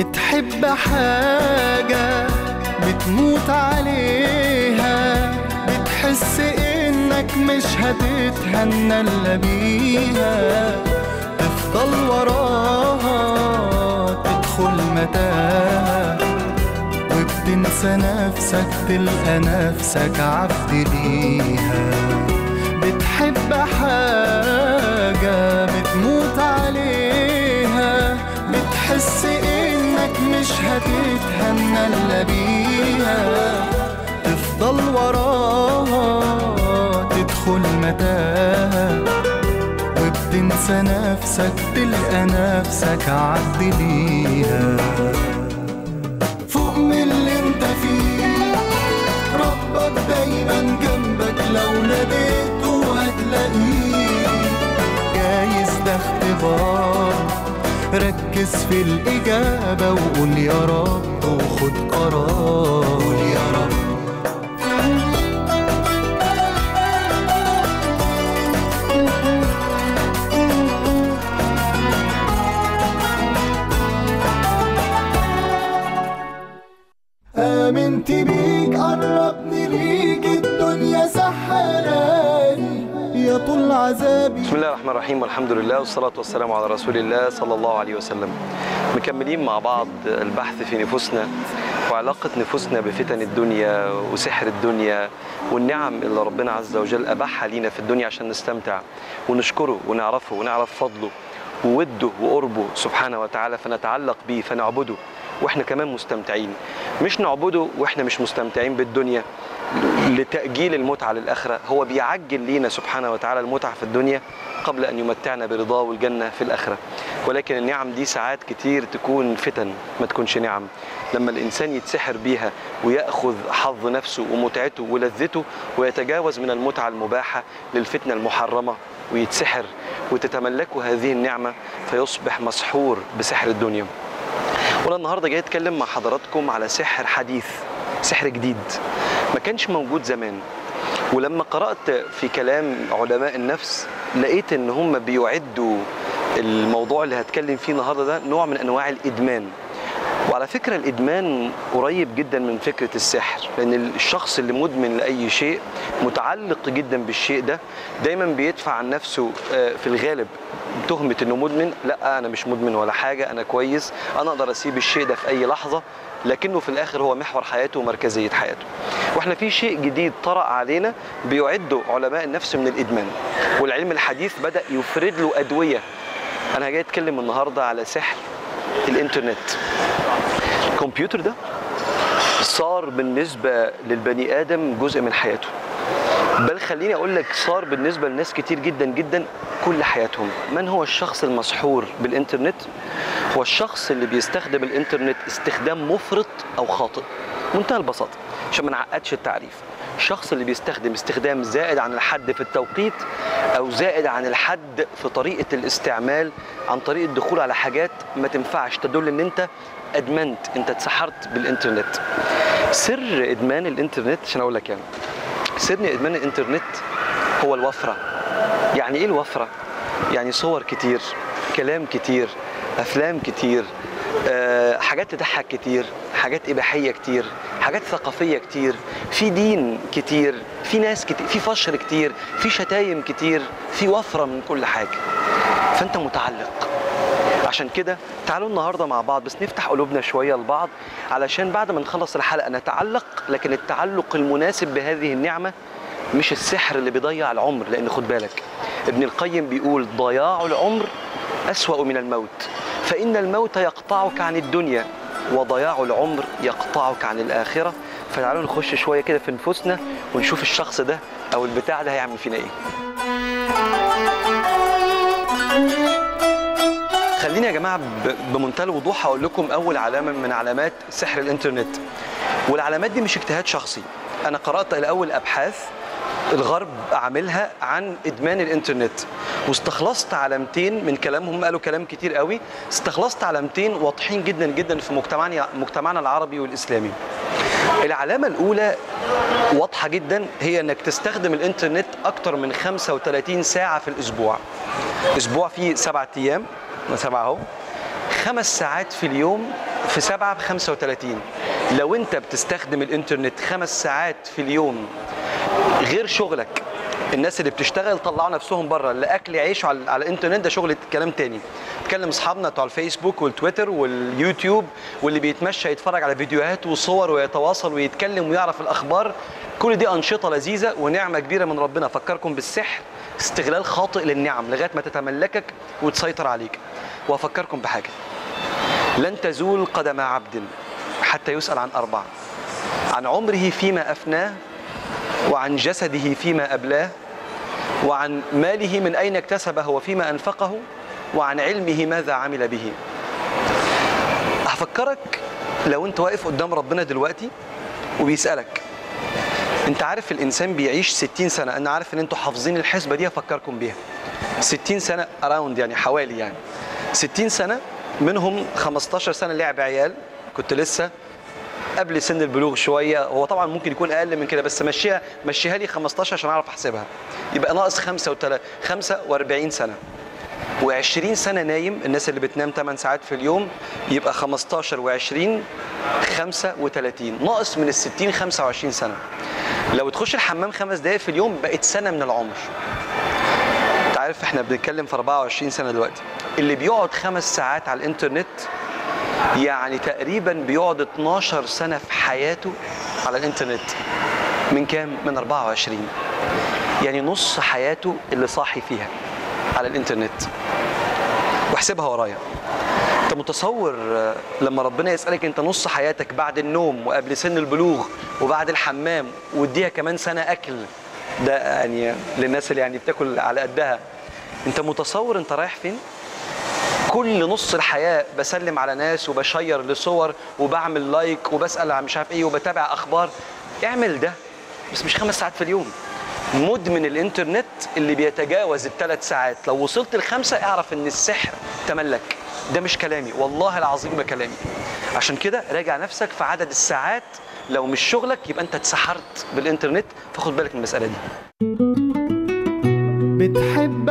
بتحب حاجة بتموت عليها بتحس انك مش هتتهنى الا بيها تفضل وراها تدخل متاهة وبتنسى نفسك تلقى نفسك عبد ليها بتحب حاجة بتموت عليها بتحس انك مش هتتهنى الا بيها تفضل وراها تدخل متاهة وبتنسى نفسك تلقى نفسك عبد ليها فوق من اللي انت فيه ربك دايما جنبك لو ناديته هتلاقيه جايز ده اختبار ركز في الإجابة وقول يا رب وخد قرار قول يا رب آمنت بيك قربني ليك الدنيا سحراني يا طول عذابي بسم الله الرحمن الرحيم والحمد لله والصلاة والسلام على رسول الله صلى الله عليه وسلم مكملين مع بعض البحث في نفوسنا وعلاقة نفوسنا بفتن الدنيا وسحر الدنيا والنعم اللي ربنا عز وجل أباحها لينا في الدنيا عشان نستمتع ونشكره ونعرفه ونعرف فضله ووده وقربه سبحانه وتعالى فنتعلق بيه فنعبده واحنا كمان مستمتعين مش نعبده واحنا مش مستمتعين بالدنيا لتأجيل المتعة للآخرة هو بيعجل لينا سبحانه وتعالى المتعة في الدنيا قبل أن يمتعنا برضاه والجنة في الآخرة ولكن النعم دي ساعات كتير تكون فتن ما تكونش نعم لما الإنسان يتسحر بيها ويأخذ حظ نفسه ومتعته ولذته ويتجاوز من المتعة المباحة للفتنة المحرمة ويتسحر وتتملكه هذه النعمة فيصبح مسحور بسحر الدنيا وانا النهارده جاي اتكلم مع حضراتكم على سحر حديث سحر جديد ما كانش موجود زمان ولما قرأت في كلام علماء النفس لقيت ان هم بيعدوا الموضوع اللي هتكلم فيه النهارده ده نوع من انواع الادمان وعلى فكرة الإدمان قريب جدا من فكرة السحر لأن الشخص اللي مدمن لأي شيء متعلق جدا بالشيء ده دايما بيدفع عن نفسه آه، في الغالب تهمة إنه مدمن لا أنا مش مدمن ولا حاجة أنا كويس أنا أقدر أسيب الشيء ده في أي لحظة لكنه في الآخر هو محور حياته ومركزية حياته واحنا في شيء جديد طرأ علينا بيعده علماء النفس من الإدمان والعلم الحديث بدأ يفرد له أدوية أنا جاي أتكلم النهاردة على سحر الإنترنت الكمبيوتر ده صار بالنسبة للبني آدم جزء من حياته بل خليني أقول لك صار بالنسبة لناس كتير جدا جدا كل حياتهم من هو الشخص المسحور بالإنترنت هو الشخص اللي بيستخدم الإنترنت استخدام مفرط أو خاطئ منتهى البساطة عشان ما نعقدش التعريف الشخص اللي بيستخدم استخدام زائد عن الحد في التوقيت او زائد عن الحد في طريقه الاستعمال عن طريق الدخول على حاجات ما تنفعش تدل ان انت ادمنت انت اتسحرت بالانترنت سر ادمان الانترنت عشان اقول لك يعني سر ادمان الانترنت هو الوفره يعني ايه الوفره يعني صور كتير كلام كتير افلام كتير آه، حاجات تضحك كتير حاجات اباحيه كتير حاجات ثقافيه كتير في دين كتير في ناس كتير في فشر كتير في شتايم كتير في وفره من كل حاجه فانت متعلق عشان كده تعالوا النهارده مع بعض بس نفتح قلوبنا شويه لبعض علشان بعد ما نخلص الحلقه نتعلق لكن التعلق المناسب بهذه النعمه مش السحر اللي بيضيع العمر لان خد بالك ابن القيم بيقول ضياع العمر اسوا من الموت فان الموت يقطعك عن الدنيا وضياع العمر يقطعك عن الاخره فتعالوا نخش شويه كده في نفوسنا ونشوف الشخص ده او البتاع ده هيعمل فينا ايه خليني يا جماعه ب- بمنتهى الوضوح هقول لكم اول علامه من علامات سحر الانترنت والعلامات دي مش اجتهاد شخصي انا قرات الاول ابحاث الغرب عاملها عن ادمان الانترنت واستخلصت علامتين من كلامهم قالوا كلام كتير قوي استخلصت علامتين واضحين جدا جدا في مجتمعنا مجتمعنا العربي والاسلامي العلامه الاولى واضحه جدا هي انك تستخدم الانترنت اكتر من 35 ساعه في الاسبوع اسبوع فيه سبعة ايام سبعة اهو خمس ساعات في اليوم في سبعة ب 35 لو انت بتستخدم الانترنت خمس ساعات في اليوم غير شغلك الناس اللي بتشتغل طلعوا نفسهم بره لاكل يعيشوا على, على الانترنت ده شغل كلام تاني تكلم اصحابنا بتوع الفيسبوك والتويتر واليوتيوب واللي بيتمشى يتفرج على فيديوهات وصور ويتواصل ويتكلم ويعرف الاخبار كل دي انشطه لذيذه ونعمه كبيره من ربنا فكركم بالسحر استغلال خاطئ للنعم لغايه ما تتملكك وتسيطر عليك وافكركم بحاجه لن تزول قدم عبد حتى يسال عن اربع عن عمره فيما افناه وعن جسده فيما أبلاه وعن ماله من أين اكتسبه وفيما أنفقه وعن علمه ماذا عمل به هفكرك لو أنت واقف قدام ربنا دلوقتي وبيسألك أنت عارف الإنسان بيعيش 60 سنة أنا عارف إن أنتوا حافظين الحسبة دي هفكركم بيها 60 سنة أراوند يعني حوالي يعني 60 سنة منهم 15 سنة لعب عيال كنت لسه قبل سن البلوغ شويه هو طبعا ممكن يكون اقل من كده بس مشيها مشيها لي 15 عشان اعرف احسبها يبقى ناقص 45 سنه و20 سنه نايم الناس اللي بتنام 8 ساعات في اليوم يبقى 15 و20 35 ناقص من ال 60 25 سنه لو تخش الحمام خمس دقائق في اليوم بقت سنه من العمر انت عارف احنا بنتكلم في 24 سنه دلوقتي اللي بيقعد خمس ساعات على الانترنت يعني تقريبا بيقعد 12 سنة في حياته على الانترنت من كام؟ من 24 يعني نص حياته اللي صاحي فيها على الانترنت واحسبها ورايا انت متصور لما ربنا يسألك انت نص حياتك بعد النوم وقبل سن البلوغ وبعد الحمام واديها كمان سنة اكل ده يعني للناس اللي يعني بتاكل على قدها انت متصور انت رايح فين؟ كل نص الحياة بسلم على ناس وبشير لصور وبعمل لايك وبسأل عن مش عارف ايه وبتابع اخبار اعمل ده بس مش خمس ساعات في اليوم مدمن الانترنت اللي بيتجاوز الثلاث ساعات لو وصلت الخمسة اعرف ان السحر تملك ده مش كلامي والله العظيم ما كلامي عشان كده راجع نفسك في عدد الساعات لو مش شغلك يبقى انت اتسحرت بالانترنت فخد بالك من المسألة دي بتحب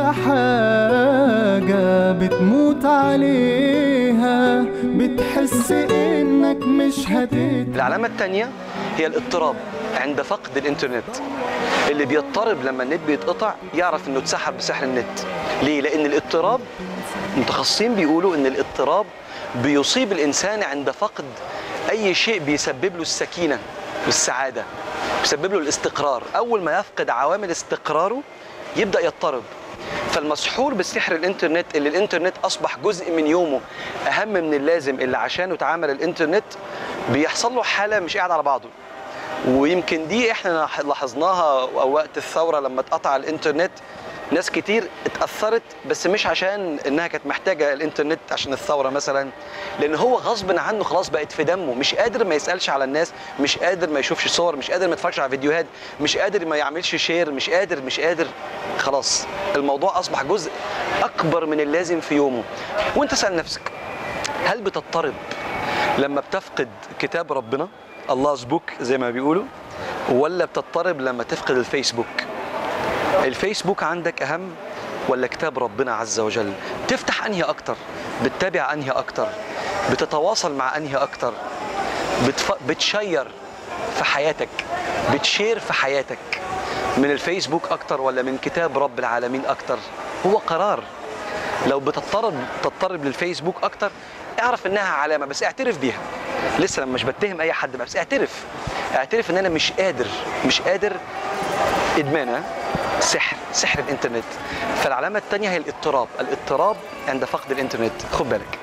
حاجة بتموت عليها بتحس انك مش هتت العلامة الثانية هي الاضطراب عند فقد الانترنت اللي بيضطرب لما النت بيتقطع يعرف انه اتسحب بسحر النت ليه لان الاضطراب متخصصين بيقولوا ان الاضطراب بيصيب الانسان عند فقد اي شيء بيسبب له السكينه والسعاده بيسبب له الاستقرار اول ما يفقد عوامل استقراره يبدا يضطرب فالمسحور بسحر الانترنت اللي الانترنت اصبح جزء من يومه اهم من اللازم اللي عشانه اتعمل الانترنت بيحصل له حاله مش قاعد على بعضه ويمكن دي احنا لاحظناها وقت الثوره لما اتقطع الانترنت ناس كتير اتاثرت بس مش عشان انها كانت محتاجه الانترنت عشان الثوره مثلا لان هو غصب عنه خلاص بقت في دمه مش قادر ما يسالش على الناس مش قادر ما يشوفش صور مش قادر ما يتفرجش على فيديوهات مش قادر ما يعملش شير مش قادر مش قادر خلاص الموضوع اصبح جزء اكبر من اللازم في يومه وانت سال نفسك هل بتضطرب لما بتفقد كتاب ربنا Allah's book زي ما بيقولوا ولا بتضطرب لما تفقد الفيسبوك الفيسبوك عندك اهم ولا كتاب ربنا عز وجل تفتح انهي اكتر بتتابع انهي اكتر بتتواصل مع انهي اكتر بتف... بتشير في حياتك بتشير في حياتك من الفيسبوك اكتر ولا من كتاب رب العالمين اكتر هو قرار لو بتضطرب تضطرب للفيسبوك اكتر اعرف انها علامه بس اعترف بيها لسه لما مش بتهم اي حد بس اعترف اعترف ان انا مش قادر مش قادر ادمان سحر سحر الانترنت فالعلامه الثانيه هي الاضطراب الاضطراب عند فقد الانترنت خد بالك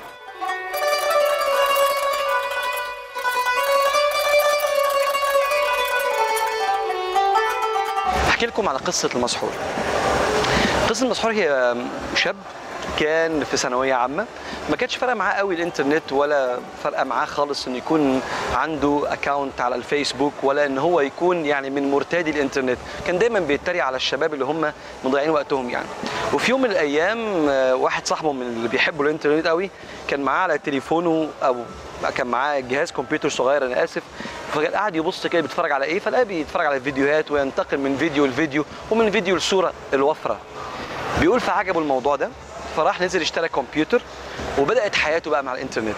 احكي لكم على قصه المسحور قصه المسحور هي شاب كان في ثانويه عامه ما كانش فارقه معاه قوي الانترنت ولا فارقه معاه خالص انه يكون عنده اكونت على الفيسبوك ولا ان هو يكون يعني من مرتادي الانترنت كان دايما بيتريق على الشباب اللي هم مضيعين وقتهم يعني وفي يوم من الايام واحد صاحبه من اللي بيحبوا الانترنت قوي كان معاه على تليفونه او كان معاه جهاز كمبيوتر صغير انا اسف فكان قاعد يبص كده بيتفرج على ايه فلقى بيتفرج على الفيديوهات وينتقل من فيديو لفيديو ومن فيديو لصوره الوفره بيقول فعجبه الموضوع ده فراح نزل اشترى كمبيوتر وبدات حياته بقى مع الانترنت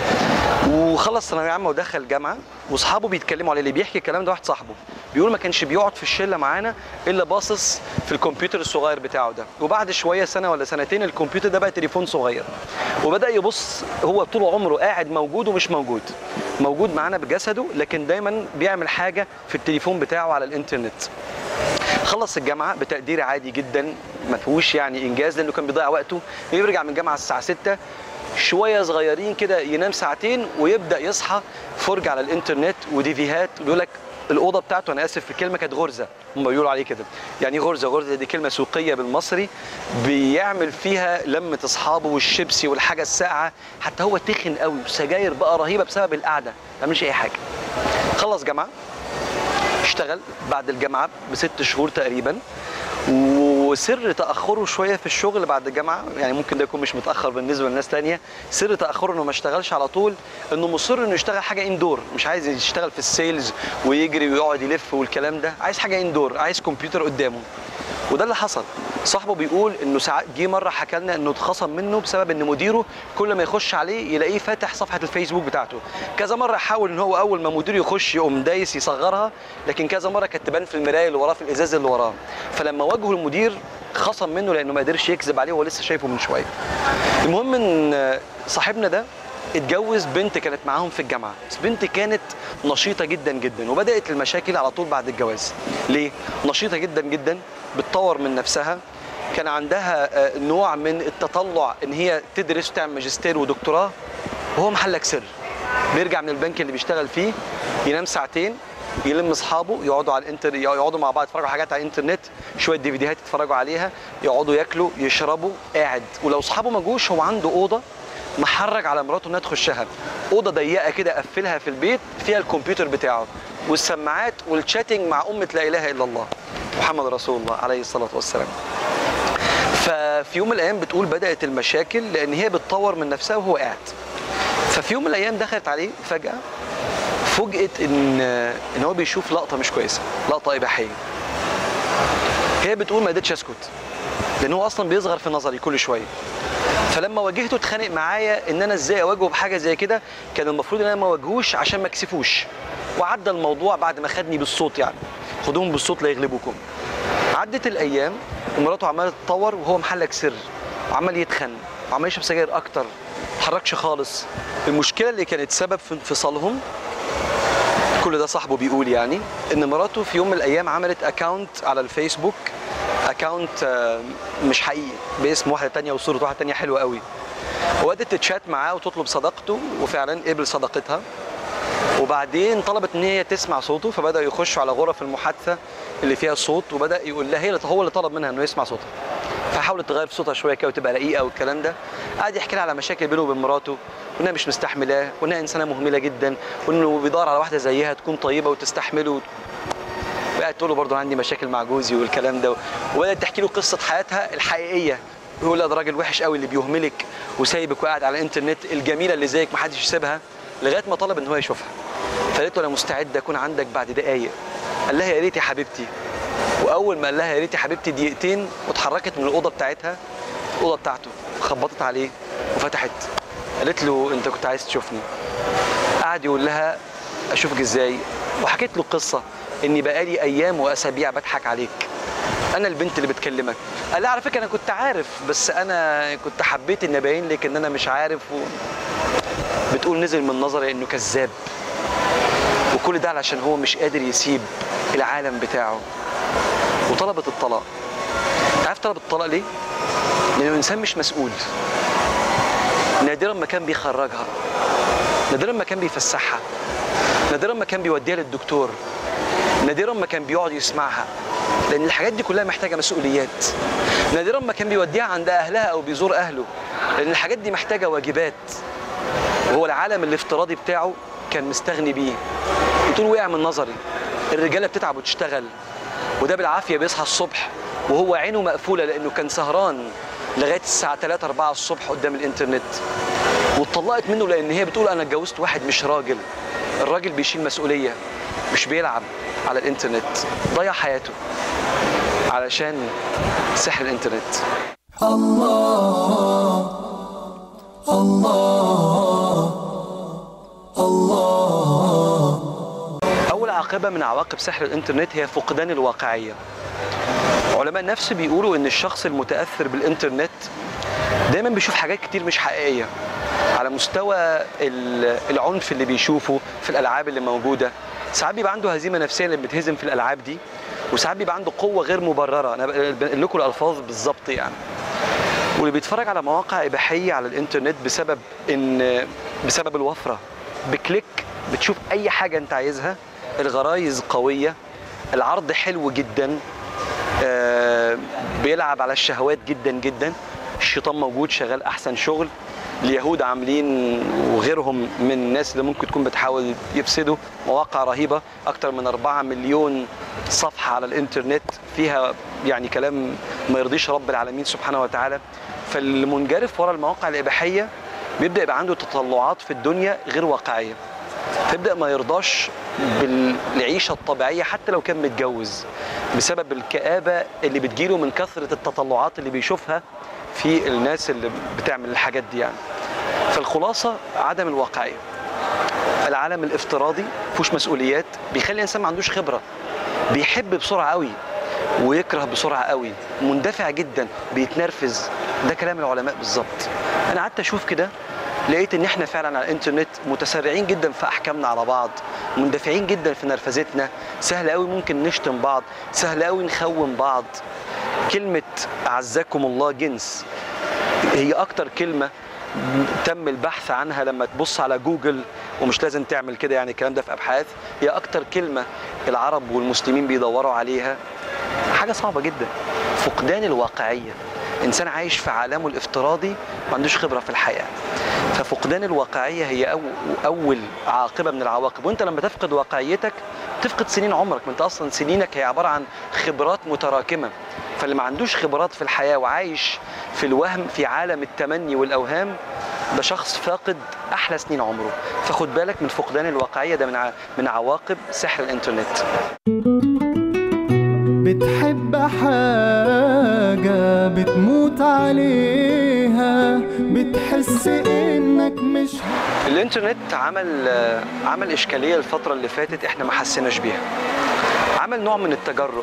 وخلص ثانويه عامه ودخل جامعه واصحابه بيتكلموا عليه اللي بيحكي الكلام ده واحد صاحبه بيقول ما كانش بيقعد في الشله معانا الا باصص في الكمبيوتر الصغير بتاعه ده وبعد شويه سنه ولا سنتين الكمبيوتر ده بقى تليفون صغير وبدا يبص هو طول عمره قاعد موجود ومش موجود موجود معانا بجسده لكن دايما بيعمل حاجه في التليفون بتاعه على الانترنت خلص الجامعه بتقدير عادي جدا ما فيهوش يعني انجاز لانه كان بيضيع وقته بيرجع من الجامعه الساعه 6 شويه صغيرين كده ينام ساعتين ويبدا يصحى فرجه على الانترنت وديفيهات ويقول لك الاوضه بتاعته انا اسف في الكلمه كانت غرزه هم بيقولوا عليه كده يعني إيه غرزه غرزه دي كلمه سوقيه بالمصري بيعمل فيها لمه اصحابه والشيبسي والحاجه الساقعه حتى هو تخن قوي وسجاير بقى رهيبه بسبب القعده ما عملش اي حاجه خلص جامعه اشتغل بعد الجامعه بست شهور تقريبا وسر تاخره شويه في الشغل بعد الجامعه يعني ممكن ده يكون مش متاخر بالنسبه لناس تانية سر تاخره انه ما اشتغلش على طول انه مصر انه يشتغل حاجه اندور مش عايز يشتغل في السيلز ويجري ويقعد يلف والكلام ده عايز حاجه اندور عايز كمبيوتر قدامه وده اللي حصل صاحبه بيقول انه ساعات جه مره حكى لنا انه اتخصم منه بسبب ان مديره كل ما يخش عليه يلاقيه فاتح صفحه الفيسبوك بتاعته كذا مره حاول ان هو اول ما مديره يخش يقوم دايس يصغرها لكن كذا مره كانت تبان في المرايه اللي وراه في الازاز اللي وراه فلما واجهه المدير خصم منه لانه ما قدرش يكذب عليه وهو لسه شايفه من شويه المهم ان صاحبنا ده اتجوز بنت كانت معاهم في الجامعه بس بنت كانت نشيطه جدا جدا وبدات المشاكل على طول بعد الجواز ليه نشيطه جدا جدا بتطور من نفسها كان عندها آه، نوع من التطلع ان هي تدرس وتعمل ماجستير ودكتوراه وهو محلك سر بيرجع من البنك اللي بيشتغل فيه ينام ساعتين يلم اصحابه يقعدوا على الانتر يقعدوا مع بعض يتفرجوا على حاجات على الانترنت شويه ديفيديهات يتفرجوا عليها يقعدوا ياكلوا يشربوا قاعد ولو اصحابه ما جوش هو عنده اوضه محرج على مراته انها تخشها اوضه ضيقه كده قفلها في البيت فيها الكمبيوتر بتاعه والسماعات والشاتنج مع امه لا اله الا الله محمد رسول الله عليه الصلاه والسلام ففي يوم من الايام بتقول بدات المشاكل لان هي بتطور من نفسها وهو قاعد ففي يوم من الايام دخلت عليه فجاه فوجئت ان ان هو بيشوف لقطه مش كويسه لقطه اباحيه هي بتقول ما قدرتش اسكت لان هو اصلا بيصغر في نظري كل شويه فلما واجهته اتخانق معايا ان انا ازاي اواجهه بحاجه زي كده كان المفروض ان انا ما اواجهوش عشان ما اكسفوش وعدى الموضوع بعد ما خدني بالصوت يعني خدوهم بالصوت لا يغلبوكم عدت الايام ومراته عماله تتطور وهو محلك سر وعمال يتخن وعمال يشرب سجاير اكتر ما اتحركش خالص المشكله اللي كانت سبب في انفصالهم كل ده صاحبه بيقول يعني ان مراته في يوم من الايام عملت اكاونت على الفيسبوك اكاونت مش حقيقي باسم واحده تانية وصوره واحده تانية حلوه قوي وقعدت تتشات معاه وتطلب صداقته وفعلا قبل صداقتها وبعدين طلبت ان هي تسمع صوته فبدا يخشوا على غرف المحادثه اللي فيها الصوت وبدا يقول لها هي اللي- هو اللي طلب منها انه يسمع صوتها فحاولت تغير في صوتها شويه كده وتبقى رقيقه والكلام ده قعد يحكي لها على مشاكل بينه وبين مراته وانها مش مستحملاه وانها انسانه مهمله جدا وانه بيدور على واحده زيها تكون طيبه وتستحمله بقت تقول له برضه عندي مشاكل مع جوزي والكلام ده وبدات تحكي له قصه حياتها الحقيقيه ويقول لها ده راجل وحش قوي اللي بيهملك وسايبك وقاعد على الانترنت الجميله اللي زيك محدش يسيبها لغايه ما طلب ان هو يشوفها فقالت له انا مستعد اكون عندك بعد دقايق قال لها يا ريت يا حبيبتي واول ما قال لها يا ريت يا حبيبتي دقيقتين واتحركت من الاوضه بتاعتها الاوضه بتاعته خبطت عليه وفتحت قالت له انت كنت عايز تشوفني قعد يقول لها اشوفك ازاي وحكيت له قصه اني بقالي ايام واسابيع بضحك عليك انا البنت اللي بتكلمك قال لها على فكره انا كنت عارف بس انا كنت حبيت اني ابين لك ان انا مش عارف و... بتقول نزل من نظري انه كذاب وكل ده علشان هو مش قادر يسيب العالم بتاعه وطلبت الطلاق انت عارف طلبت الطلاق ليه؟ لانه انسان مش مسؤول نادرا ما كان بيخرجها نادرا ما كان بيفسحها نادرا ما كان بيوديها للدكتور نادرا ما كان بيقعد يسمعها لان الحاجات دي كلها محتاجه مسؤوليات نادرا ما كان بيوديها عند اهلها او بيزور اهله لان الحاجات دي محتاجه واجبات وهو العالم الافتراضي بتاعه كان مستغني بيه بتقول وقع من نظري الرجاله بتتعب وتشتغل وده بالعافيه بيصحى الصبح وهو عينه مقفوله لانه كان سهران لغايه الساعه 3 4 الصبح قدام الانترنت واتطلقت منه لان هي بتقول انا اتجوزت واحد مش راجل الراجل بيشيل مسؤوليه مش بيلعب على الانترنت ضيع حياته علشان سحر الانترنت أول عاقبة من عواقب سحر الإنترنت هي فقدان الواقعية علماء النفس بيقولوا إن الشخص المتأثر بالإنترنت دايما بيشوف حاجات كتير مش حقيقية على مستوى ال- العنف اللي بيشوفه في الألعاب اللي موجودة ساعات بيبقى عنده هزيمة نفسية اللي بتهزم في الألعاب دي وساعات بيبقى عنده قوة غير مبررة أنا بنقل لكم الألفاظ بالظبط يعني واللي بيتفرج على مواقع إباحية على الإنترنت بسبب إن بسبب الوفرة بكليك بتشوف أي حاجة أنت عايزها الغرايز قوية العرض حلو جدا آه، بيلعب على الشهوات جدا جدا الشيطان موجود شغال أحسن شغل اليهود عاملين وغيرهم من الناس اللي ممكن تكون بتحاول يفسدوا مواقع رهيبة أكتر من 4 مليون صفحة على الإنترنت فيها يعني كلام ما يرضيش رب العالمين سبحانه وتعالى فالمنجرف ورا المواقع الإباحية بيبدأ يبقى عنده تطلعات في الدنيا غير واقعية فيبدأ ما يرضاش بالعيشة الطبيعية حتى لو كان متجوز بسبب الكآبة اللي بتجيله من كثرة التطلعات اللي بيشوفها في الناس اللي بتعمل الحاجات دي يعني فالخلاصة عدم الواقعية العالم الافتراضي مفيهوش مسؤوليات بيخلي الانسان ما عندوش خبره بيحب بسرعه قوي ويكره بسرعه قوي مندفع جدا بيتنرفز ده كلام العلماء بالظبط انا قعدت اشوف كده لقيت ان احنا فعلا على الانترنت متسرعين جدا في احكامنا على بعض مندفعين جدا في نرفزتنا سهل قوي ممكن نشتم بعض سهل قوي نخون بعض كلمه اعزكم الله جنس هي اكتر كلمه تم البحث عنها لما تبص على جوجل ومش لازم تعمل كده يعني الكلام ده في ابحاث هي اكتر كلمه العرب والمسلمين بيدوروا عليها حاجه صعبه جدا فقدان الواقعيه انسان عايش في عالمه الافتراضي ما عندوش خبره في الحياه ففقدان الواقعيه هي أو اول عاقبه من العواقب وانت لما تفقد واقعيتك تفقد سنين عمرك ما انت اصلا سنينك هي عباره عن خبرات متراكمه فاللي ما عندوش خبرات في الحياه وعايش في الوهم في عالم التمني والاوهام ده شخص فاقد احلى سنين عمره فخد بالك من فقدان الواقعيه ده من ع... من عواقب سحر الانترنت بتحب حاجة بتموت عليها بتحس انك مش ه- الانترنت عمل آه، عمل اشكاليه الفتره اللي فاتت احنا ما حسيناش بيها عمل نوع من التجرؤ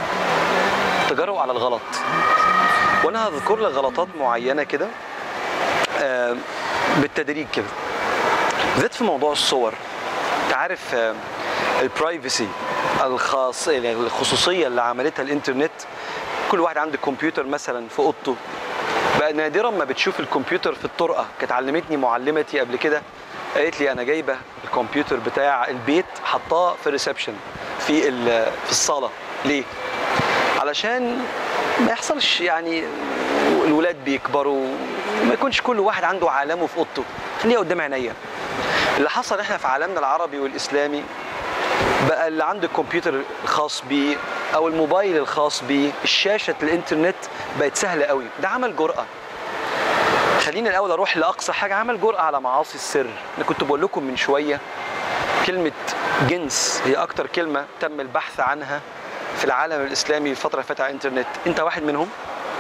التجرؤ على الغلط وانا هذكر لك غلطات معينه كده آه، بالتدريج كده بالذات في موضوع الصور انت عارف آه، البرايفسي الخاص يعني الخصوصيه اللي عملتها الانترنت كل واحد عنده كمبيوتر مثلا في اوضته بقى نادرا ما بتشوف الكمبيوتر في الطرقه كانت علمتني معلمتي قبل كده قالت لي انا جايبه الكمبيوتر بتاع البيت حطاه في الريسبشن في ال- في الصاله ليه علشان ما يحصلش يعني الولاد بيكبروا ما يكونش كل واحد عنده عالمه في اوضته خليها قدام عينيا اللي حصل احنا في عالمنا العربي والاسلامي بقى اللي عنده الكمبيوتر الخاص بيه او الموبايل الخاص بيه الشاشه الانترنت بقت سهله قوي ده عمل جرأه خليني الاول اروح لاقصى حاجه عمل جرأه على معاصي السر انا كنت بقول لكم من شويه كلمه جنس هي اكتر كلمه تم البحث عنها في العالم الاسلامي الفتره اللي فاتت على الانترنت انت واحد منهم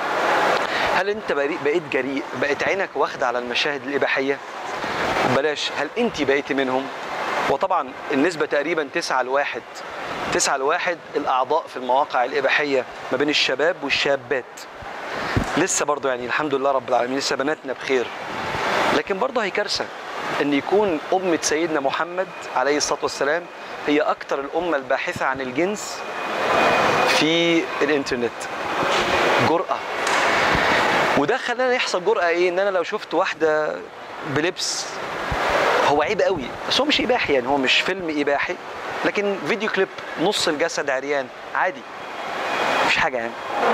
هل انت بريء- بقيت جريء بقت عينك واخده على المشاهد الاباحيه بلاش هل انت بقيتي منهم وطبعا النسبه تقريبا 9 لواحد 9 لواحد الاعضاء في المواقع الاباحيه ما بين الشباب والشابات لسه برضه يعني الحمد لله رب العالمين لسه بناتنا بخير لكن برضه هي كارثه ان يكون امه سيدنا محمد عليه الصلاه والسلام هي اكتر الامه الباحثه عن الجنس في الانترنت جرأة وده خلانا يحصل جرأة ايه ان انا لو شفت واحدة بلبس هو عيب قوي بس هو مش اباحي يعني هو مش فيلم اباحي لكن فيديو كليب نص الجسد عريان عادي مش حاجة يعني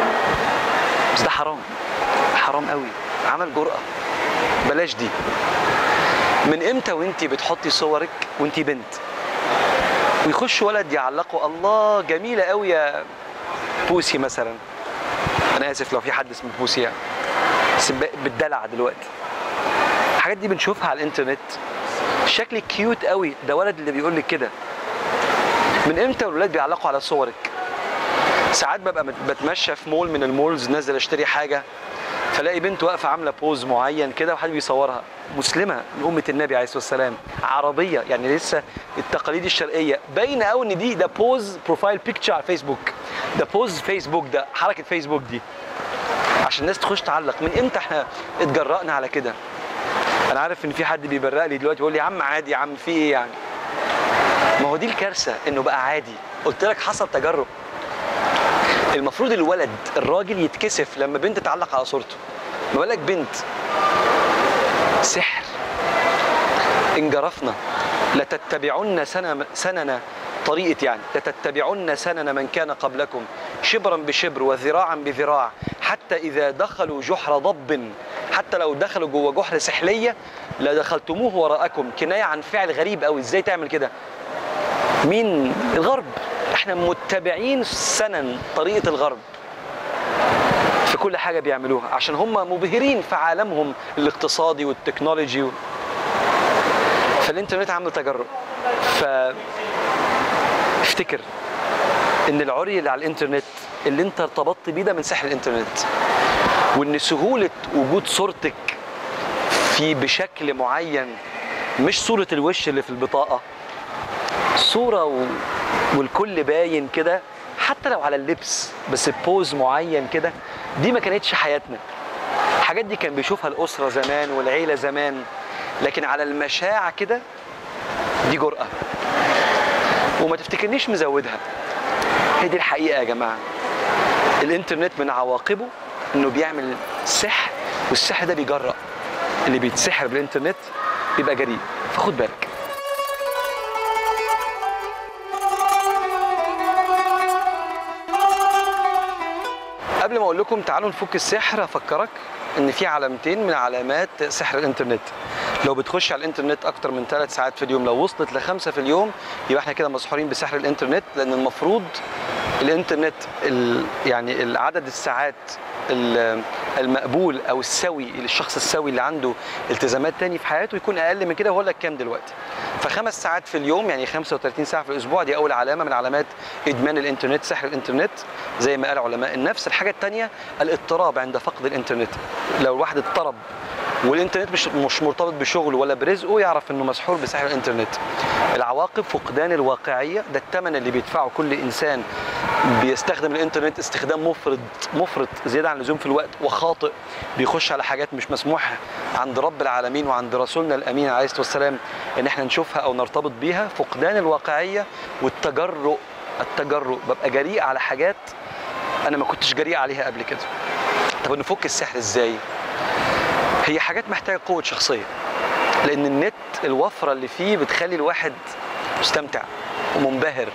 بس ده حرام حرام قوي عمل جرأة بلاش دي من امتى وانت بتحطي صورك وانت بنت ويخش ولد يعلقوا الله جميلة قوي يا بوسي مثلا انا اسف لو في حد اسمه بوسي يعني بس ب- بالدلع دلوقتي الحاجات دي بنشوفها على الانترنت شكلك كيوت قوي ده ولد اللي بيقول لك كده من امتى الولاد بيعلقوا على صورك ساعات ببقى مت- بتمشى في مول من المولز نازل اشتري حاجه فلاقي بنت واقفه عامله بوز معين كده وحد بيصورها مسلمه من امه النبي عليه الصلاه والسلام عربيه يعني لسه التقاليد الشرقيه باينه قوي ان دي ده بوز بروفايل بيكتشر على فيسبوك ده بوز فيسبوك ده حركه فيسبوك دي عشان الناس تخش تعلق من امتى احنا اتجرأنا على كده انا عارف ان في حد بيبرق لي دلوقتي بيقول لي يا عم عادي يا عم في ايه يعني ما هو دي الكارثه انه بقى عادي قلت لك حصل تجرب المفروض الولد الراجل يتكسف لما بنت تعلق على صورته ما بالك بنت سحر انجرفنا لتتبعن سنن سنن طريقة يعني لتتبعن سنن من كان قبلكم شبرا بشبر وذراعا بذراع حتى إذا دخلوا جحر ضب حتى لو دخلوا جوه جحر سحلية لدخلتموه وراءكم كناية عن فعل غريب أوي إزاي تعمل كده مين الغرب احنا متبعين سنن طريقة الغرب في كل حاجة بيعملوها عشان هم مبهرين في عالمهم الاقتصادي والتكنولوجي و... فالانترنت عامل تجرب ف افتكر ان العري اللي على الانترنت اللي انت ارتبطت بيه ده من سحر الانترنت وان سهولة وجود صورتك في بشكل معين مش صورة الوش اللي في البطاقة صورة و... والكل باين كده حتى لو على اللبس بس بوز معين كده دي ما كانتش حياتنا الحاجات دي كان بيشوفها الأسرة زمان والعيلة زمان لكن على المشاع كده دي جرأة وما تفتكرنيش مزودها هي دي الحقيقة يا جماعة الانترنت من عواقبه انه بيعمل سحر والسحر ده بيجرأ اللي بيتسحر بالانترنت بيبقى جريء فخد بالك قبل ما اقول لكم تعالوا نفك السحر افكرك ان في علامتين من علامات سحر الانترنت لو بتخش على الانترنت اكتر من ثلاث ساعات في اليوم لو وصلت لخمسه في اليوم يبقى احنا كده مسحورين بسحر الانترنت لان المفروض الانترنت ال يعني العدد الساعات ال- المقبول او السوي للشخص السوي اللي عنده التزامات تاني في حياته يكون اقل من كده وهقول لك كام دلوقتي فخمس ساعات في اليوم يعني 35 ساعه في الاسبوع دي اول علامه من علامات ادمان الانترنت سحر الانترنت زي ما قال علماء النفس الحاجه الثانيه الاضطراب عند فقد الانترنت لو الواحد اضطرب والانترنت مش مش مرتبط بشغله ولا برزقه يعرف انه مسحور بسحر الانترنت العواقب فقدان الواقعيه ده الثمن اللي بيدفعه كل انسان بيستخدم الانترنت استخدام مفرط مفرط زياده عن اللزوم في الوقت وخاطئ بيخش على حاجات مش مسموح عند رب العالمين وعند رسولنا الامين عليه الصلاه والسلام ان احنا نشوفها او نرتبط بيها فقدان الواقعيه والتجرؤ التجرؤ ببقى جريء على حاجات انا ما كنتش جريء عليها قبل كده طب نفك السحر ازاي هي حاجات محتاجه قوه شخصيه لان النت الوفره اللي فيه بتخلي الواحد مستمتع ومنبهر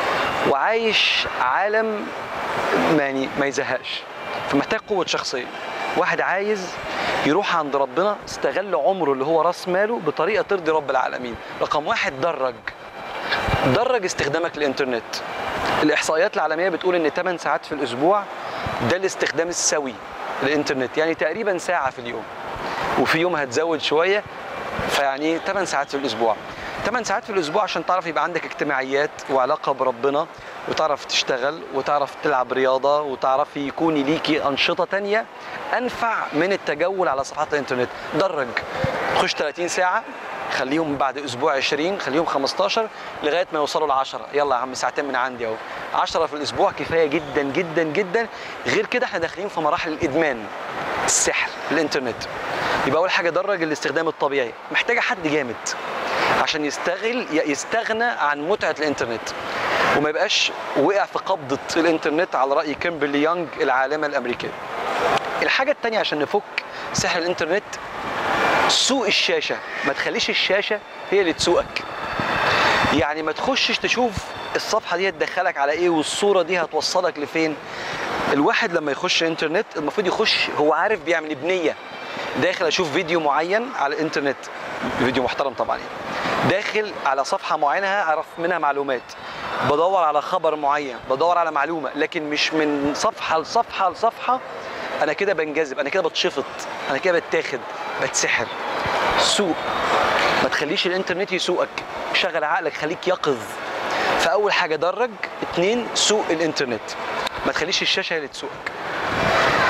وعايش عالم يعني ما يزهقش فمحتاج قوه شخصيه واحد عايز يروح عند ربنا استغل عمره اللي هو راس ماله بطريقه ترضي رب العالمين رقم واحد درج درج استخدامك للانترنت الاحصائيات العالميه بتقول ان 8 ساعات في الاسبوع ده الاستخدام السوي للانترنت يعني تقريبا ساعه في اليوم وفي يوم هتزود شويه فيعني 8 ساعات في الاسبوع 8 ساعات في الاسبوع عشان تعرف يبقى عندك اجتماعيات وعلاقه بربنا وتعرف تشتغل وتعرف تلعب رياضه وتعرفي يكون ليكي انشطه تانية انفع من التجول على صفحات الانترنت درج خش 30 ساعه خليهم بعد اسبوع 20 خليهم 15 لغايه ما يوصلوا ل 10 يلا يا عم ساعتين من عندي اهو 10 في الاسبوع كفايه جدا جدا جدا غير كده احنا داخلين في مراحل الادمان السحر الانترنت يبقى اول حاجه درج الاستخدام الطبيعي محتاجه حد جامد عشان يستغل يستغنى عن متعه الانترنت وما يبقاش وقع في قبضه الانترنت على راي كيمبرلي يونغ العالمه الامريكيه الحاجه الثانيه عشان نفك سحر الانترنت سوق الشاشه ما تخليش الشاشه هي اللي تسوقك يعني ما تخشش تشوف الصفحه دي هتدخلك على ايه والصوره دي هتوصلك لفين الواحد لما يخش انترنت المفروض يخش هو عارف بيعمل بنيه داخل اشوف فيديو معين على الانترنت فيديو محترم طبعا يعني داخل على صفحه معينه اعرف منها معلومات بدور على خبر معين بدور على معلومه لكن مش من صفحه لصفحه لصفحه انا كده بنجذب انا كده بتشفط انا كده بتاخد بتسحر سوق ما تخليش الانترنت يسوقك شغل عقلك خليك يقظ فاول حاجه درج اتنين سوق الانترنت ما تخليش الشاشه هي اللي تسوقك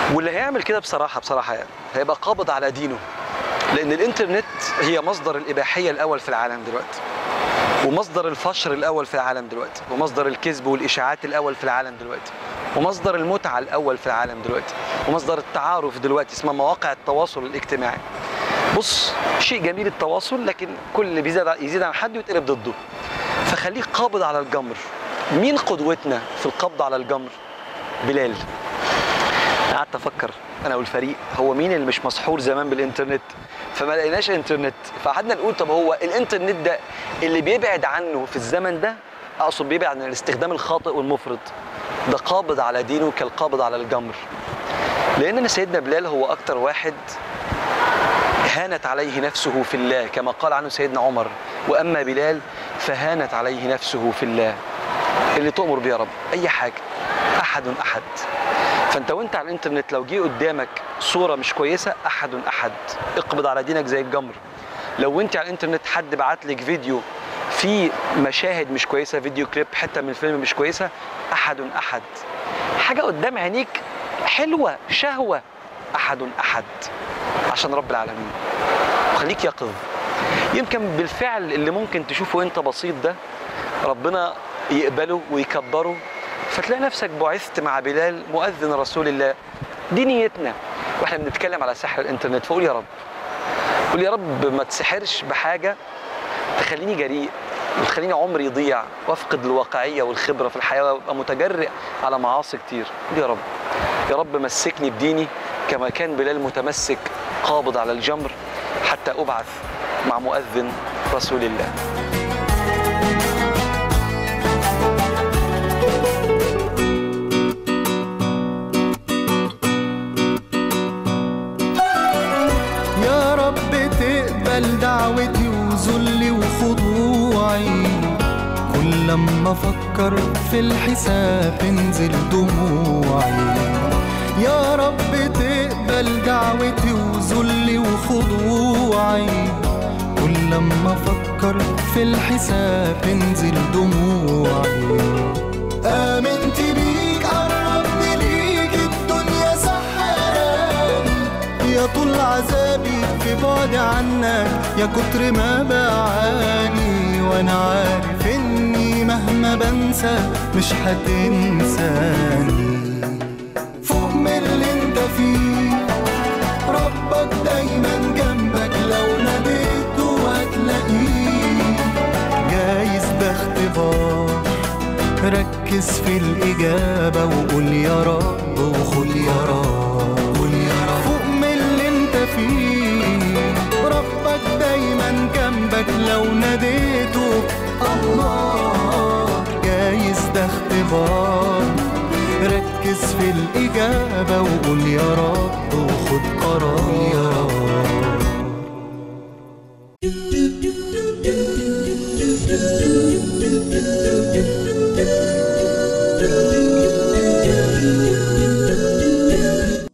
واللي هيعمل كده بصراحه بصراحه يعني هيبقى قابض على دينه لان الانترنت هي مصدر الاباحيه الاول في العالم دلوقتي ومصدر الفشر الاول في العالم دلوقتي ومصدر الكذب والاشاعات الاول في العالم دلوقتي ومصدر المتعه الاول في العالم دلوقتي ومصدر التعارف دلوقتي اسمها مواقع التواصل الاجتماعي بص شيء جميل التواصل لكن كل اللي بيزيد يزيد عن حد يتقلب ضده فخليك قابض على الجمر مين قدوتنا في القبض على الجمر بلال قعدت افكر انا والفريق هو مين اللي مش مسحور زمان بالانترنت فما لقيناش انترنت فقعدنا نقول طب هو الانترنت ده اللي بيبعد عنه في الزمن ده اقصد بيبعد عن الاستخدام الخاطئ والمفرط ده قابض على دينه كالقابض على الجمر لان سيدنا بلال هو اكتر واحد هانت عليه نفسه في الله كما قال عنه سيدنا عمر واما بلال فهانت عليه نفسه في الله اللي تؤمر بيه يا رب اي حاجه احد احد فانت وانت على الانترنت لو جه قدامك صوره مش كويسه احد احد اقبض على دينك زي الجمر لو انت على الانترنت حد بعت لك فيديو فيه مشاهد مش كويسه فيديو كليب حته من الفيلم مش كويسه احد احد حاجه قدام عينيك حلوه شهوه احد احد عشان رب العالمين وخليك يقظ يمكن بالفعل اللي ممكن تشوفه انت بسيط ده ربنا يقبله ويكبره فتلاقي نفسك بعثت مع بلال مؤذن رسول الله دي نيتنا واحنا بنتكلم على سحر الانترنت فقول يا رب قول يا رب ما تسحرش بحاجه تخليني جريء وتخليني عمري يضيع وافقد الواقعيه والخبره في الحياه وابقى متجرئ على معاصي كتير قول يا رب يا رب مسكني بديني كما كان بلال متمسك قابض على الجمر حتى ابعث مع مؤذن رسول الله يا رب تقبل دعوتي وذلي وخضوعي كل لما افكر في الحساب تنزل دموعي يا رب تقبل دعوتي وذلي وخضوعي كل لما افكر في الحساب تنزل دموعي آمنت بيك قربت ليك الدنيا سحراني يا طول عذابي في بعد عنك يا كتر ما بعاني وانا عارف اني مهما بنسى مش هتنساني فوق من اللي انت فيه ربك دايما جنبك لو ناديته هتلاقيه جايز ده اختبار ركز في الإجابة وقول يا رب وخد يا رب قول يا رب فوق من اللي انت فيه ربك دايما جنبك لو ناديته الله جايز ده اختبار ركز في الإجابة وقول يا رب وخد قرار يا